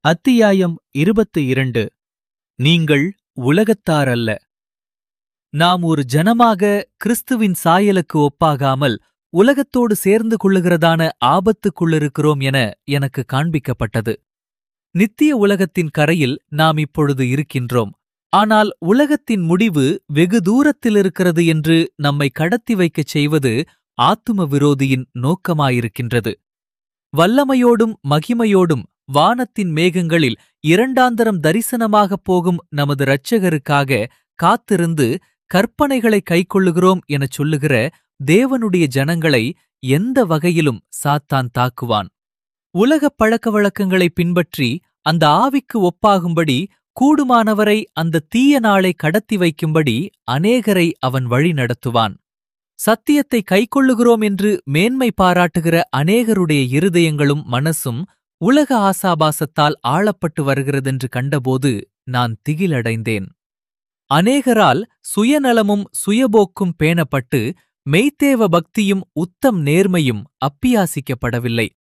அத்தியாயம் இருபத்து இரண்டு நீங்கள் உலகத்தார் அல்ல நாம் ஒரு ஜனமாக கிறிஸ்துவின் சாயலுக்கு ஒப்பாகாமல் உலகத்தோடு சேர்ந்து கொள்ளுகிறதான ஆபத்துக்குள்ளிருக்கிறோம் என எனக்கு காண்பிக்கப்பட்டது நித்திய உலகத்தின் கரையில் நாம் இப்பொழுது இருக்கின்றோம் ஆனால் உலகத்தின் முடிவு வெகு தூரத்தில் இருக்கிறது என்று நம்மை கடத்தி வைக்கச் செய்வது ஆத்தும விரோதியின் நோக்கமாயிருக்கின்றது வல்லமையோடும் மகிமையோடும் வானத்தின் மேகங்களில் இரண்டாந்தரம் தரிசனமாகப் போகும் நமது இரட்சகருக்காக காத்திருந்து கற்பனைகளை கைக்கொள்ளுகிறோம் எனச் சொல்லுகிற தேவனுடைய ஜனங்களை எந்த வகையிலும் சாத்தான் தாக்குவான் உலகப் பழக்க வழக்கங்களை பின்பற்றி அந்த ஆவிக்கு ஒப்பாகும்படி கூடுமானவரை அந்த தீய நாளை கடத்தி வைக்கும்படி அநேகரை அவன் வழி நடத்துவான் சத்தியத்தை கைக்கொள்ளுகிறோம் என்று மேன்மை பாராட்டுகிற அநேகருடைய இருதயங்களும் மனசும் உலக ஆசாபாசத்தால் ஆளப்பட்டு வருகிறதென்று கண்டபோது நான் திகிலடைந்தேன் அநேகரால் சுயநலமும் சுயபோக்கும் பேணப்பட்டு மெய்த்தேவ பக்தியும் உத்தம் நேர்மையும் அப்பியாசிக்கப்படவில்லை